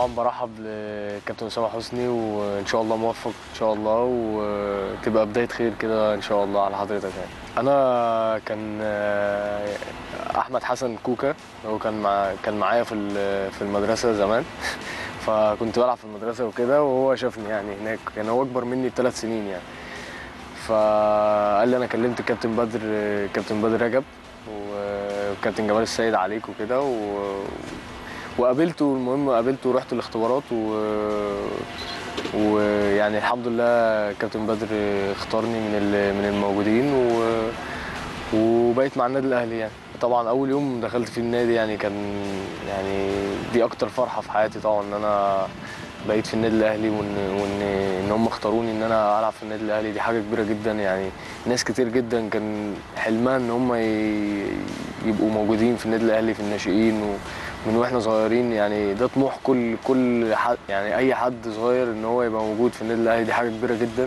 طبعا برحب لكابتن اسامه حسني وان شاء الله موفق ان شاء الله وتبقى بدايه خير كده ان شاء الله على حضرتك يعني انا كان آه، احمد حسن كوكا هو كان مع كان معايا في ال- في المدرسه زمان فكنت بلعب في المدرسه وكده وهو شافني يعني هناك كان هو اكبر مني بثلاث سنين يعني فقال لي انا كلمت الكابتن بدر كابتن بدر رجب وكابتن جمال السيد عليك وكده و... وقابلته المهم قابلته ورحت الاختبارات و... ويعني الحمد لله كابتن بدر اختارني من ال... من الموجودين و... وبقيت مع النادي الاهلي يعني طبعا اول يوم دخلت في النادي يعني كان يعني دي اكتر فرحه في حياتي طبعا ان انا بقيت في النادي الاهلي وان وان ان هم اختاروني ان انا العب في النادي الاهلي دي حاجه كبيره جدا يعني ناس كتير جدا كان حلمها ان هم ي- يبقوا موجودين في النادي الاهلي في الناشئين ومن واحنا صغيرين يعني ده طموح كل كل حد يعني اي حد صغير ان هو يبقى موجود في النادي الاهلي دي حاجه كبيره جدا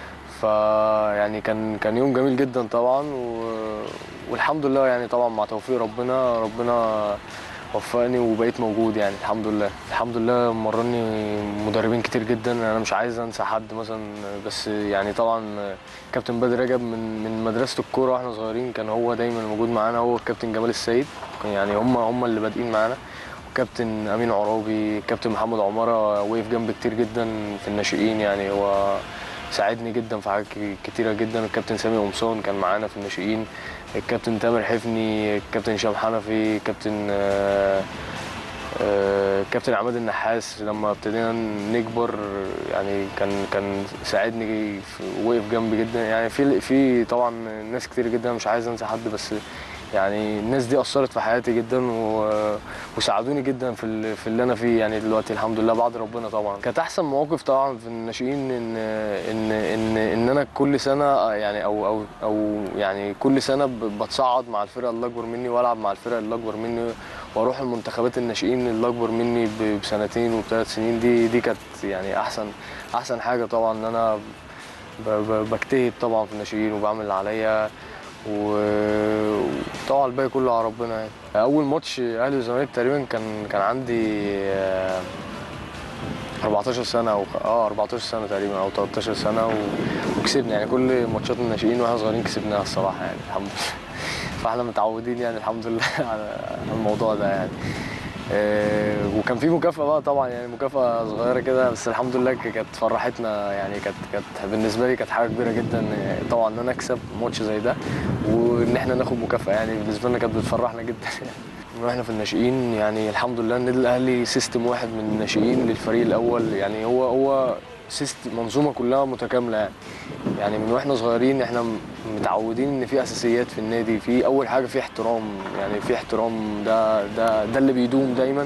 فيعني كان كان يوم جميل جدا طبعا و... والحمد لله يعني طبعا مع توفيق ربنا ربنا وفقني وبقيت موجود يعني الحمد لله الحمد لله مرني مدربين كتير جدا انا مش عايز انسى حد مثلا بس يعني طبعا كابتن بدر رجب من من مدرسه الكوره واحنا صغيرين كان هو دايما موجود معانا هو الكابتن جمال السيد يعني هم هم اللي بادئين معانا وكابتن امين عرابي كابتن محمد عماره وقف جنبي كتير جدا في الناشئين يعني هو ساعدني جدا في حاجات كتيره جدا الكابتن سامي قمصان كان معانا في الناشئين الكابتن تامر حفني الكابتن هشام حنفي كابتن آه، آه، كابتن عماد النحاس لما ابتدينا نكبر يعني كان كان ساعدني في- وقف جنبي جدا يعني في في طبعا ناس كتير جدا مش عايز انسى حد بس يعني الناس دي اثرت في حياتي جدا و- وساعدوني جدا في ال- في اللي انا فيه يعني دلوقتي الحمد لله بعد ربنا طبعا كانت احسن مواقف طبعا في الناشئين ان ان ان ان انا كل سنه يعني او او او يعني كل سنه ب- بتصعد مع الفرقه اللي اكبر مني والعب مع الفرقه اللي اكبر مني واروح المنتخبات الناشئين اللي اكبر مني ب- بسنتين وبثلاث سنين دي دي كانت يعني احسن احسن حاجه طبعا ان انا ب- ب- بجتهد طبعا في الناشئين وبعمل اللي عليا و- وطبعا الباقي كله على ربنا يعني اول ماتش اهلي والزمالك تقريبا كان كان عندي آه، 14 سنه او اه 14 سنه تقريبا او 13 سنه و... وكسبنا يعني كل ماتشات الناشئين واحنا صغيرين كسبناها الصراحه يعني الحمد لله فاحنا متعودين يعني الحمد لله على على الموضوع ده يعني آه، وكان في مكافأة بقى طبعا يعني مكافأة صغيرة كده بس الحمد لله ك- كانت فرحتنا يعني كانت كانت بالنسبة لي كانت حاجة كبيرة جدا آه، طبعا ان انا اكسب ماتش زي ده وان احنا ناخد مكافأة يعني بالنسبة لنا كانت بتفرحنا جدا يعني واحنا في الناشئين يعني الحمد لله النادي الاهلي سيستم واحد من الناشئين للفريق الاول يعني هو هو سيستم منظومه كلها متكامله يعني يعني من واحنا صغيرين احنا م- متعودين ان في اساسيات في النادي في اول حاجه في احترام يعني في احترام ده ده ده اللي بيدوم دايما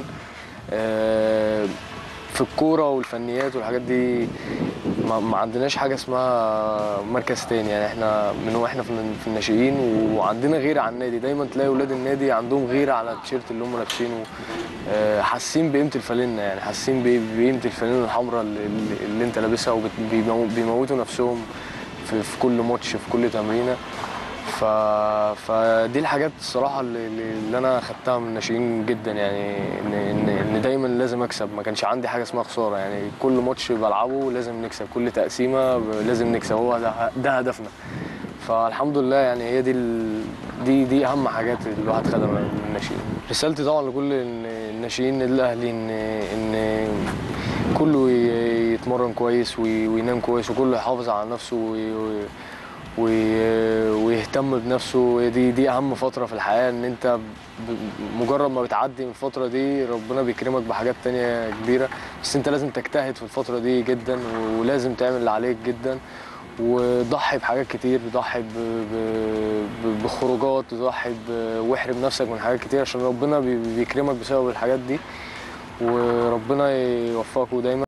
آه، في الكوره والفنيات والحاجات دي ما, ما عندناش حاجه اسمها مركز تاني يعني احنا من واحنا في الن- في الناشئين وعندنا غيره على النادي دايما تلاقي اولاد النادي عندهم غيره على التيشيرت اللي هم لابسينه آه، حاسين بقيمه الفانلة يعني حاسين ب- بقيمه الفانلة الحمراء اللي, اللي- اللي انت لابسها وبيموتوا نفسهم في, في كل ماتش في كل تمرينه ف... فدي الحاجات الصراحه اللي, اللي انا خدتها من الناشئين جدا يعني ان ان ان دايما لازم اكسب ما كانش عندي حاجه اسمها خساره يعني كل ماتش بلعبه لازم نكسب كل تقسيمه ب- لازم نكسب هو ده, ده هدفنا فالحمد لله يعني هي دي ال... دي دي اهم حاجات الواحد خدها من الناشئين رسالتي طبعا لكل الن- الناشئين النادي الاهلي ان ان كله ي- يتمرن كويس وي- وينام كويس وكله يحافظ على نفسه وي... وي- وي- ويهتم بنفسه هي دي دي اهم فتره في الحياه ان انت ب- مجرد ما بتعدي من الفتره دي ربنا بيكرمك بحاجات تانية كبيره بس انت لازم تجتهد في الفتره دي جدا ولازم تعمل اللي عليك جدا وضحي بحاجات كتير ضحي ب- ب- ب- بخروجات ضحي ب- واحرم نفسك من حاجات كتير عشان ربنا بي- بيكرمك بسبب الحاجات دي وربنا يوفقكم دايما